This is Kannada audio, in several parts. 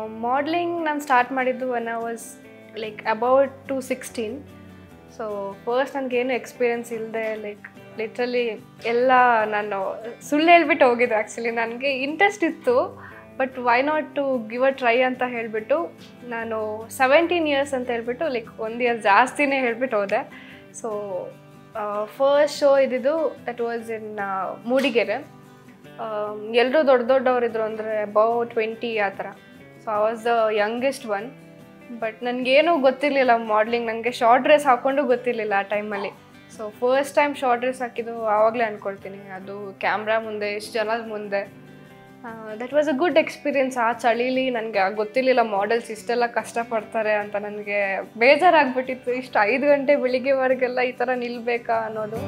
ಮಾಡ್ಲಿಂಗ್ ನಾನು ಸ್ಟಾರ್ಟ್ ಮಾಡಿದ್ದು one I was like about to sixteen so first ನನಗೇನು ಎಕ್ಸ್ಪೀರಿಯನ್ಸ್ ಇಲ್ಲದೆ ಲೈಕ್ ಲಿಟ್ರಲಿ ಎಲ್ಲ ನಾನು ಸುಳ್ಳು ಹೇಳ್ಬಿಟ್ಟು ಹೋಗಿದ್ದು ಆ್ಯಕ್ಚುಲಿ ನನಗೆ ಇಂಟ್ರೆಸ್ಟ್ ಇತ್ತು but why not to give a try ಅಂತ ಹೇಳಿಬಿಟ್ಟು ನಾನು ಸೆವೆಂಟೀನ್ ಇಯರ್ಸ್ ಅಂತ ಹೇಳ್ಬಿಟ್ಟು ಲೈಕ್ ಒಂದು ಇಯರ್ ಜಾಸ್ತಿನೇ ಹೇಳ್ಬಿಟ್ಟು ಹೋದೆ ಸೊ ಫಸ್ಟ್ ಶೋ ಇದ್ದಿದ್ದು ದಟ್ ವಾಸ್ ಇನ್ ಮೂಡಿಗೆರೆ ಎಲ್ಲರೂ ದೊಡ್ಡ ದೊಡ್ಡವರಿದ್ರು ಅಂದರೆ ಅಬೌವ್ ಟ್ವೆಂಟಿ ಆ ಥರ so I was the youngest one but ನನಗೇನು ಗೊತ್ತಿರಲಿಲ್ಲ ಮಾಡ್ಲಿಂಗ್ ನನಗೆ ಶಾರ್ಟ್ ಡ್ರೆಸ್ ಹಾಕ್ಕೊಂಡು ಗೊತ್ತಿರಲಿಲ್ಲ ಆ ಟೈಮಲ್ಲಿ so first time short dress ಹಾಕಿದ್ದು ಆವಾಗಲೇ ಅಂದ್ಕೊಳ್ತೀನಿ ಅದು ಕ್ಯಾಮ್ರಾ ಮುಂದೆ ಇಷ್ಟು ಜನದ ಮುಂದೆ that was a good experience ಆ ಚಳಿಲಿ ನನಗೆ ಗೊತ್ತಿರಲಿಲ್ಲ ಮಾಡೆಲ್ಸ್ ಇಷ್ಟೆಲ್ಲ ಕಷ್ಟಪಡ್ತಾರೆ ಅಂತ ನನಗೆ ಬೇಜಾರಾಗ್ಬಿಟ್ಟಿತ್ತು ಇಷ್ಟು ಐದು ಗಂಟೆ ಬೆಳಿಗ್ಗೆವರೆಗೆಲ್ಲ ಈ ಥರ ನಿಲ್ಬೇಕಾ ಅನ್ನೋದು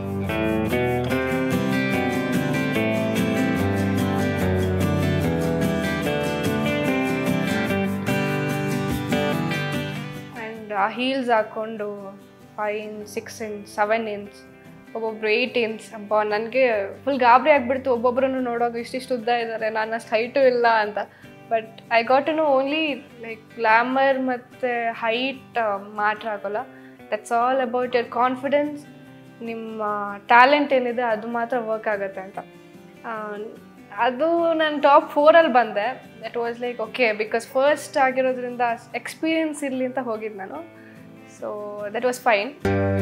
ಆ್ಯಂಡ್ ಆ ಹೀಲ್ಸ್ ಹಾಕ್ಕೊಂಡು five inch six inch seven inch ಒಬ್ಬೊಬ್ರು ಏಯ್ಟ್ ಇಂಚ್ ಹಬ್ಬ ನನಗೆ ಫುಲ್ ಗಾಬರಿ ಆಗಿಬಿಡ್ತು ಒಬ್ಬೊಬ್ಬರನ್ನು ನೋಡೋದು ಇಷ್ಟಿಷ್ಟು ಉದ್ದ ಇದ್ದಾರೆ ನಾನು ಅಷ್ಟು ಹೈಟು ಇಲ್ಲ ಅಂತ but I got to know only like glamour ಮತ್ತು ಹೈಟ್ ಮಾತ್ರ ಆಗೋಲ್ಲ that's all about your confidence ನಿಮ್ಮ ಟ್ಯಾಲೆಂಟ್ ಏನಿದೆ ಅದು ಮಾತ್ರ ವರ್ಕ್ ಆಗುತ್ತೆ ಅಂತ ಆ, ಅದು ನಾನು ಟಾಪ್ ಫೋರಲ್ಲಿ ಬಂದೆ that was like okay because first ಆಗಿರೋದ್ರಿಂದ ಎಕ್ಸ್ಪೀರಿಯನ್ಸ್ ಇರಲಿ ಅಂತ ಹೋಗಿದ್ದು ನಾನು so that was fine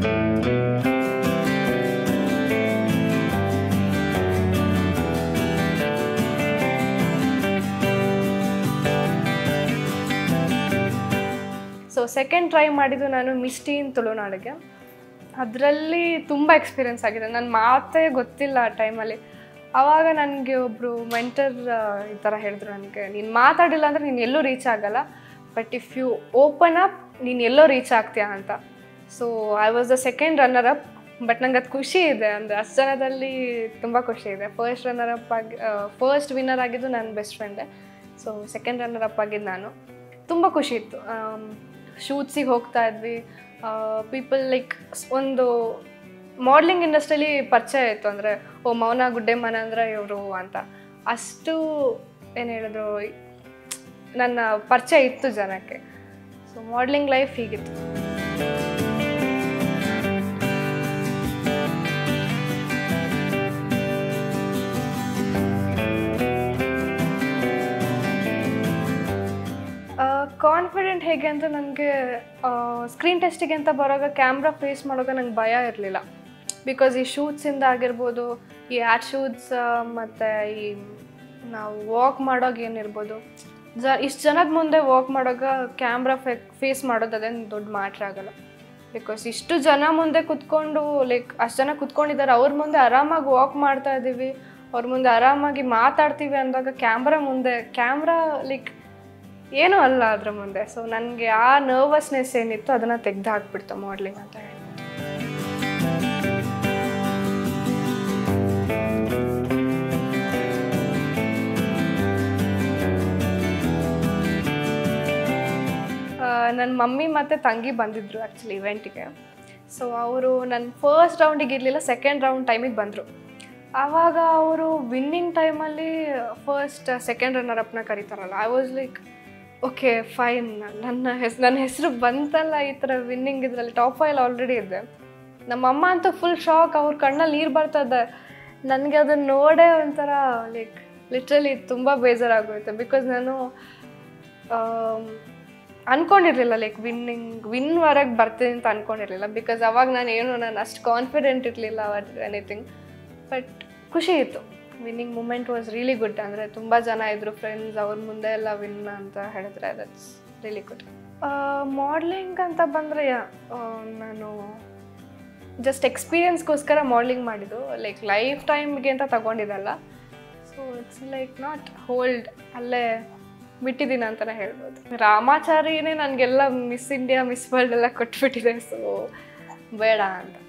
so second try ಮಾಡಿದ್ದು ನಾನು ಮಿಸ್ಟಿ ಇನ್ ತುಳುನಾಡಿಗೆ ಅದರಲ್ಲಿ ತುಂಬ ಎಕ್ಸ್ಪೀರಿಯನ್ಸ್ ಆಗಿದೆ ನನ್ನ ಮಾತೇ ಗೊತ್ತಿಲ್ಲ ಆ ಟೈಮಲ್ಲಿ ಆವಾಗ ನನಗೆ ಒಬ್ಬರು ಮೆಂಟರ್ ಈ ಥರ ಹೇಳಿದ್ರು ನನಗೆ ನೀನು ಮಾತಾಡಿಲ್ಲ ಅಂದರೆ ನೀನು ಎಲ್ಲೂ ರೀಚ್ ಆಗಲ್ಲ but if you open up ನೀನು ಎಲ್ಲೋ ರೀಚ್ ಆಗ್ತೀಯಾ ಅಂತ so I was the second runner up but ನಂಗೆ ಅದು ಖುಷಿ ಇದೆ ಅಂದರೆ ಅಷ್ಟು ಜನದಲ್ಲಿ ತುಂಬ ಖುಷಿ ಇದೆ ಫಸ್ಟ್ ರನ್ನರ್ ಅಪ್ ಆಗಿ ಫಸ್ಟ್ ವಿನ್ನರ್ ಆಗಿದ್ದು ನನ್ನ ಬೆಸ್ಟ್ ಫ್ರೆಂಡೆ ಸೊ ಸೆಕೆಂಡ್ ರನ್ನರ್ ಅಪ್ ಆಗಿದ್ದು ನಾನು ತುಂಬ ಖುಷಿ ಇತ್ತು ಶೂಟ್ಸಿಗೆ ಹೋಗ್ತಾ ಇದ್ವಿ ಪೀಪಲ್ ಲೈಕ್ ಒಂದು ಮಾಡ್ಲಿಂಗ್ ಇಂಡಸ್ಟ್ರಿಯಲ್ಲಿ ಪರಿಚಯ ಇತ್ತು ಅಂದರೆ ಓ ಮೌನ ಗುಡ್ಡೆಮ್ಮನ ಅಂದರೆ ಇವರು ಅಂತ ಅಷ್ಟು ಏನು ಹೇಳಿದ್ರು ನನ್ನ ಪರಿಚಯ ಇತ್ತು ಜನಕ್ಕೆ ಸೊ ಮಾಡ್ಲಿಂಗ್ ಲೈಫ್ ಹೀಗಿತ್ತು ಕಾನ್ಫಿಡೆಂಟ್ ಹೇಗೆ ಅಂತ ನನಗೆ ಸ್ಕ್ರೀನ್ ಟೆಸ್ಟಿಗೆ ಅಂತ ಬರೋವಾಗ ಕ್ಯಾಮ್ರಾ ಫೇಸ್ ಮಾಡೋವಾಗ ನಂಗೆ ಭಯ ಇರಲಿಲ್ಲ ಬಿಕಾಸ್ ಈ ಶೂಟ್ಸಿಂದ ಆಗಿರ್ಬೋದು ಈ ಆ್ಯಡ್ ಶೂಟ್ಸ್ ಮತ್ತು ಈ ನಾವು ವಾಕ್ ಮಾಡೋವಾಗ ಏನಿರ್ಬೋದು ಜ ಇಷ್ಟು ಜನದ ಮುಂದೆ ವಾಕ್ ಮಾಡೋವಾಗ ಕ್ಯಾಮ್ರಾ ಫೆ ಫೇಸ್ ಮಾಡೋದು ಅದೇನು ದೊಡ್ಡ ಮ್ಯಾಟ್ರ್ ಆಗಲ್ಲ ಬಿಕಾಸ್ ಇಷ್ಟು ಜನ ಮುಂದೆ ಕುತ್ಕೊಂಡು ಲೈಕ್ ಅಷ್ಟು ಜನ ಕುತ್ಕೊಂಡಿದ್ದಾರೆ ಅವ್ರ ಮುಂದೆ ಆರಾಮಾಗಿ ವಾಕ್ ಮಾಡ್ತಾ ಇದ್ದೀವಿ ಅವ್ರ ಮುಂದೆ ಆರಾಮಾಗಿ ಮಾತಾಡ್ತೀವಿ ಅಂದಾಗ ಕ್ಯಾಮ್ರಾ ಮುಂದೆ ಕ್ಯಾಮ್ರಾ ಲೈಕ್ ಏನೂ ಅಲ್ಲ ಅದ್ರ ಮುಂದೆ ಸೊ ನನಗೆ ಆ ನರ್ವಸ್ನೆಸ್ ಏನಿತ್ತು ಅದನ್ನು ತೆಗ್ದು ಹಾಕ್ಬಿಡ್ತು ಮಾಡ್ಲಿಂಗ್ ಅಂತ ಹೇಳಿ ನನ್ನ ಮಮ್ಮಿ ಮತ್ತು ತಂಗಿ ಬಂದಿದ್ದರು ಆ್ಯಕ್ಚುಲಿ ಇವೆಂಟಿಗೆ ಸೊ ಅವರು ನನ್ನ ಫಸ್ಟ್ ರೌಂಡಿಗೆ ಇರಲಿಲ್ಲ ಸೆಕೆಂಡ್ ರೌಂಡ್ ಟೈಮಿಗೆ ಬಂದರು ಆವಾಗ ಅವರು ವಿನ್ನಿಂಗ್ ಟೈಮಲ್ಲಿ ಫಸ್ಟ್ ಸೆಕೆಂಡ್ ರನ್ನರ್ ಅಪ್ನ ಕರೀತಾರಲ್ಲ I was like okay fine ನನ್ನ ಹೆಸ್ ನನ್ನ ಹೆಸರು ಬಂತಲ್ಲ ಈ ಥರ ವಿನ್ನಿಂಗ್ ಇದರಲ್ಲಿ ಟಾಪ್ ಫೈಲ್ ಆಲ್ರೆಡಿ ಇದೆ ನಮ್ಮಮ್ಮ ಅಂತೂ ಫುಲ್ ಶಾಕ್ ಅವ್ರ ಕಣ್ಣಲ್ಲಿ ನೀರು ಬರ್ತದೆ ನನಗೆ ಅದನ್ನು ನೋಡೇ ಒಂಥರ ಲೈಕ್ ಲಿಟ್ರಲಿ ತುಂಬ ಬೇಜಾರಾಗೋಯ್ತು ಬಿಕಾಸ್ ನಾನು ಅನ್ಕೊಂಡಿರಲಿಲ್ಲ ಲೈಕ್ ವಿನ್ನಿಂಗ್ ವಿನ್ವರೆಗೆ ಬರ್ತೀನಿ ಅಂತ ಅನ್ಕೊಂಡಿರಲಿಲ್ಲ ಬಿಕಾಸ್ ಅವಾಗ ನಾನು ಏನು ನಾನು ಅಷ್ಟು ಕಾನ್ಫಿಡೆಂಟ್ ಇರಲಿಲ್ಲ ಎನಿಥಿಂಗ್ ಬಟ್ ಖುಷಿ ಇತ್ತು winning moment was really good ಅಂದರೆ ತುಂಬ ಜನ ಇದ್ದರು ಫ್ರೆಂಡ್ಸ್ ಅವ್ರ ಮುಂದೆ ಎಲ್ಲ ವಿನ್ ಅಂತ ಹೇಳಿದ್ರೆ ದಟ್ಸ್ ರಿಯಲಿ ಗುಡ್ ಮಾಡ್ಲಿಂಗ್ ಅಂತ ಬಂದರೆ ನಾನು ಜಸ್ಟ್ ಎಕ್ಸ್ಪೀರಿಯನ್ಸ್ಗೋಸ್ಕರ ಮಾಡ್ಲಿಂಗ್ ಮಾಡಿದ್ದು ಲೈಕ್ ಲೈಫ್ ಟೈಮ್ಗೆ ಅಂತ ತಗೊಂಡಿದ್ದಲ್ಲ so it's like not hold ಅಲ್ಲೇ ಬಿಟ್ಟಿದ್ದೀನಿ ಅಂತಲೇ ಹೇಳ್ಬೋದು ರಾಮಾಚಾರಿನೇ ನನಗೆಲ್ಲ ಮಿಸ್ ಇಂಡಿಯಾ ಮಿಸ್ ವರ್ಲ್ಡ್ ಎಲ್ಲ ಕೊಟ್ಬಿಟ್ಟಿದೆ ಸೊ ಬೇಡ ಅಂತ